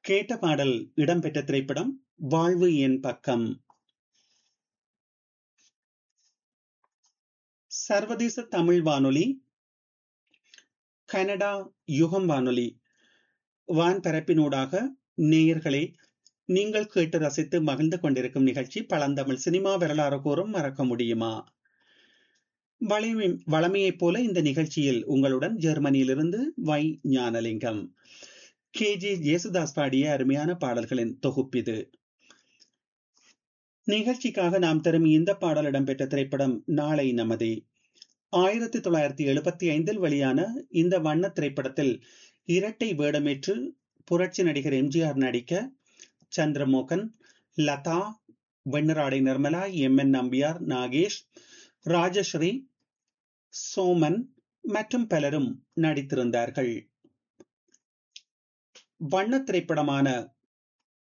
கேட்ட பாடல் இடம்பெற்ற திரைப்படம் வாழ்வு என் பக்கம் சர்வதேச தமிழ் வானொலி கனடா யுகம் வானொலி வான்பரப்பினூடாக நேயர்களே நீங்கள் கேட்டு ரசித்து மகிழ்ந்து கொண்டிருக்கும் நிகழ்ச்சி பழந்தமிழ் சினிமா வரலாறு கூறும் மறக்க முடியுமா வலிமை வளமையைப் போல இந்த நிகழ்ச்சியில் உங்களுடன் ஜெர்மனியிலிருந்து Y Gnanalingam K J Jesudas பாடிய அருமையான பாடல்களின் தொகுப்பிது நிகழ்ச்சிக்காக நாம் தரும் இந்த பாடல் இடம்பெற்ற திரைப்படம் நாளை நமதே ஆயிரத்தி தொள்ளாயிரத்தி எழுபத்தி ஐந்தில் வெளியான இந்த வண்ண திரைப்படத்தில் இரட்டை வேடமேற்று புரட்சி நடிகர் எம்ஜிஆர் நடிக்க சந்திரமோகன் லதா வெண்ணராடை நிர்மலா எம் என் நம்பியார் நாகேஷ் ராஜஸ்ரீ சோமன் மற்றும் பலரும் நடித்திருந்தார்கள் வண்ண திரைப்படமான